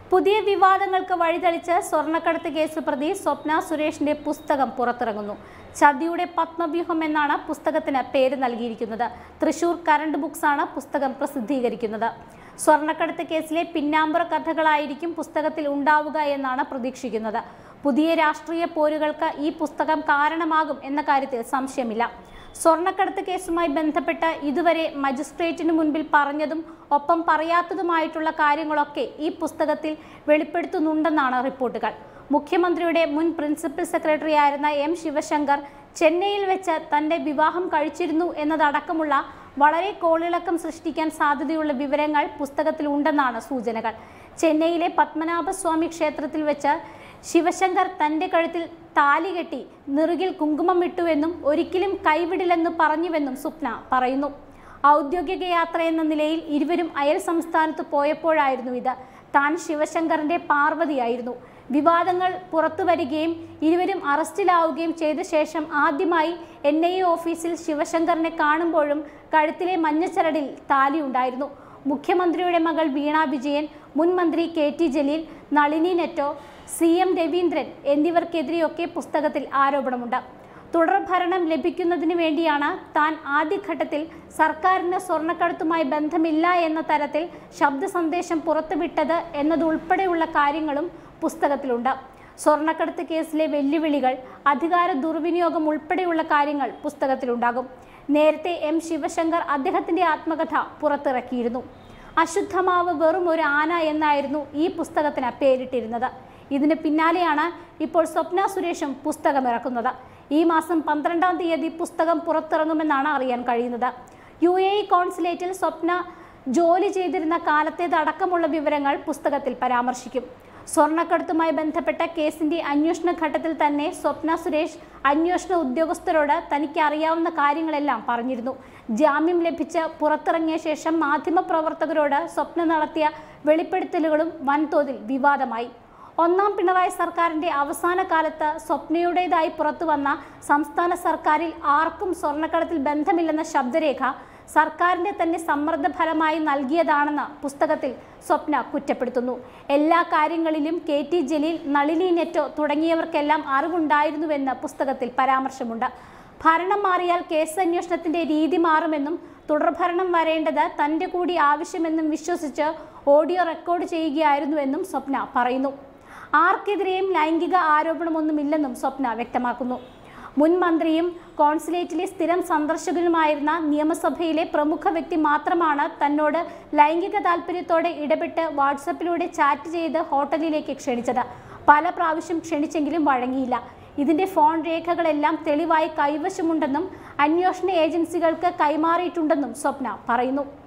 പുതിയ വിവാദങ്ങൾക്ക് വഴിതെളിച്ച് സ്വർണ്ണക്കടത്ത് കേസ് പ്രതി സ്വപ്ന സുരേഷിന്റെ പുസ്തകം പുറത്തിറങ്ങുന്നു ചതിയുടെ പത്മവ്യൂഹം എന്നാണ് പുസ്തകത്തിന് പേര് നൽകിയിരിക്കുന്നത് തൃശൂർ കറണ്ട് ബുക്സ് ആണ് പുസ്തകം പ്രസിദ്ധീകരിക്കുന്നത് സ്വർണ്ണക്കടത്ത് കേസിലെ പിന്നാമ്പുറ കഥകളായിരിക്കും പുസ്തകത്തിൽ ഉണ്ടാവുക എന്നാണ് പ്രതീക്ഷിക്കുന്നത് പുതിയ രാഷ്ട്രീയ പോരുകൾക്ക് ഈ പുസ്തകം കാരണമാകും എന്ന കാര്യത്തിൽ സംശയമില്ല സ്വർണ്ണക്കടത്ത് കേസുമായി ബന്ധപ്പെട്ട് ഇതുവരെ മജിസ്ട്രേറ്റിന് മുൻപിൽ പറഞ്ഞതും ഒപ്പം പറയാത്തതുമായിട്ടുള്ള കാര്യങ്ങളൊക്കെ ഈ പുസ്തകത്തിൽ വെളിപ്പെടുത്തുന്നുണ്ടെന്നാണ് റിപ്പോർട്ടുകൾ മുഖ്യമന്ത്രിയുടെ മുൻ പ്രിൻസിപ്പൽ സെക്രട്ടറി ആയിരുന്ന എം ശിവശങ്കർ ചെന്നൈയിൽ വെച്ച് തന്റെ വിവാഹം കഴിച്ചിരുന്നു എന്നതടക്കമുള്ള വളരെ കോളിളക്കം സൃഷ്ടിക്കാൻ സാധ്യതയുള്ള വിവരങ്ങൾ പുസ്തകത്തിൽ ഉണ്ടെന്നാണ് സൂചനകൾ ചെന്നൈയിലെ പത്മനാഭസ്വാമി ക്ഷേത്രത്തിൽ വെച്ച് ശിവശങ്കർ തന്റെ കഴുത്തിൽ താലി കെട്ടി നെറുകിൽ കുങ്കുമം ഇട്ടുവെന്നും ഒരിക്കലും കൈവിടില്ലെന്ന് പറഞ്ഞുവെന്നും സ്വപ്ന പറയുന്നു ഔദ്യോഗിക യാത്ര എന്ന നിലയിൽ ഇരുവരും അയൽ സംസ്ഥാനത്ത് പോയപ്പോഴായിരുന്നു ഇത് താൻ ശിവശങ്കറിന്റെ പാർവതിയായിരുന്നു വിവാദങ്ങൾ പുറത്തു വരികയും ഇരുവരും അറസ്റ്റിലാവുകയും ചെയ്ത ശേഷം ആദ്യമായി എൻ ഐ എ ഓഫീസിൽ ശിവശങ്കറിനെ കാണുമ്പോഴും കഴുത്തിലെ മഞ്ഞച്ചരടിൽ താലിയുണ്ടായിരുന്നു മുഖ്യമന്ത്രിയുടെ മകൾ വീണ വിജയൻ മുൻ മന്ത്രി K T Jaleel Nalini Netto C M Raveendran എന്നിവർക്കെതിരെയൊക്കെ പുസ്തകത്തിൽ ആരോപണമുണ്ട് തുടർഭരണം ലഭിക്കുന്നതിന് വേണ്ടിയാണ് താൻ ആദ്യഘട്ടത്തിൽ സർക്കാരിന് സ്വർണ്ണക്കടത്തുമായി ബന്ധമില്ല എന്ന തരത്തിൽ ശബ്ദ സന്ദേശം പുറത്തുവിട്ടത് എന്നതുൾപ്പെടെയുള്ള കാര്യങ്ങളും പുസ്തകത്തിലുണ്ട് സ്വർണ്ണക്കടത്ത് കേസിലെ വെല്ലുവിളികൾ അധികാര ദുർവിനിയോഗം ഉൾപ്പെടെയുള്ള കാര്യങ്ങൾ പുസ്തകത്തിലുണ്ടാകും നേരത്തെ എം ശിവശങ്കർ അദ്ദേഹത്തിന്റെ ആത്മകഥ പുറത്തിറക്കിയിരുന്നു അശുദ്ധമാവ് വെറും ഒരു ആന എന്നായിരുന്നു ഈ പുസ്തകത്തിന് പേരിട്ടിരുന്നത് ഇതിന് പിന്നാലെയാണ് ഇപ്പോൾ സ്വപ്ന സുരേഷും പുസ്തകം ഇറക്കുന്നത് ഈ മാസം പന്ത്രണ്ടാം തീയതി പുസ്തകം പുറത്തിറങ്ങുമെന്നാണ് അറിയാൻ കഴിയുന്നത് യു എ ഇ കോൺസുലേറ്റിൽ സ്വപ്ന ജോലി ചെയ്തിരുന്ന കാലത്തേതടക്കമുള്ള വിവരങ്ങൾ പുസ്തകത്തിൽ പരാമർശിക്കും സ്വർണ്ണക്കടത്തുമായി ബന്ധപ്പെട്ട കേസിന്റെ അന്വേഷണ ഘട്ടത്തിൽ തന്നെ സ്വപ്ന സുരേഷ് അന്വേഷണ ഉദ്യോഗസ്ഥരോട് തനിക്ക് അറിയാവുന്ന കാര്യങ്ങളെല്ലാം പറഞ്ഞിരുന്നു ജാമ്യം ലഭിച്ച് പുറത്തിറങ്ങിയ ശേഷം മാധ്യമപ്രവർത്തകരോട് സ്വപ്ന നടത്തിയ വെളിപ്പെടുത്തലുകളും വൻതോതിൽ വിവാദമായി ഒന്നാം പിണറായി സർക്കാരിന്റെ അവസാന കാലത്ത് സ്വപ്നയുടേതായി പുറത്തുവന്ന സംസ്ഥാന സർക്കാരിൽ ആർക്കും സ്വർണ്ണക്കടത്തിൽ ബന്ധമില്ലെന്ന ശബ്ദരേഖ സർക്കാരിന്റെ തന്നെ സമ്മർദ്ദ ഫലമായി നൽകിയതാണെന്ന് പുസ്തകത്തിൽ സ്വപ്ന കുറ്റപ്പെടുത്തുന്നു എല്ലാ കാര്യങ്ങളിലും കെ ടി ജലീൽ നളിനി നെറ്റോ തുടങ്ങിയവർക്കെല്ലാം അറിവുണ്ടായിരുന്നുവെന്ന് പുസ്തകത്തിൽ പരാമർശമുണ്ട് ഭരണം മാറിയാൽ കേസ് അന്വേഷണത്തിന്റെ രീതി മാറുമെന്നും തുടർഭരണം വരേണ്ടത് തന്റെ കൂടി ആവശ്യമെന്നും വിശ്വസിച്ച് ഓഡിയോ റെക്കോർഡ് ചെയ്യുകയായിരുന്നുവെന്നും സ്വപ്ന പറയുന്നു ആർക്കെതിരെയും ലൈംഗിക ആരോപണമൊന്നുമില്ലെന്നും സ്വപ്ന വ്യക്തമാക്കുന്നു മുൻ മന്ത്രിയും കോൺസുലേറ്റിലെ സ്ഥിരം സന്ദർശകനുമായിരുന്ന നിയമസഭയിലെ പ്രമുഖ വ്യക്തി മാത്രമാണ് തന്നോട് ലൈംഗിക താല്പര്യത്തോടെ ഇടപെട്ട് വാട്സപ്പിലൂടെ ചാറ്റ് ചെയ്ത് ഹോട്ടലിലേക്ക് ക്ഷണിച്ചത് പല പ്രാവശ്യം ക്ഷണിച്ചെങ്കിലും വഴങ്ങിയില്ല ഇതിന്റെ ഫോൺ രേഖകളെല്ലാം തെളിവായി കൈവശമുണ്ടെന്നും അന്വേഷണ ഏജൻസികൾക്ക് കൈമാറിയിട്ടുണ്ടെന്നും സ്വപ്ന പറയുന്നു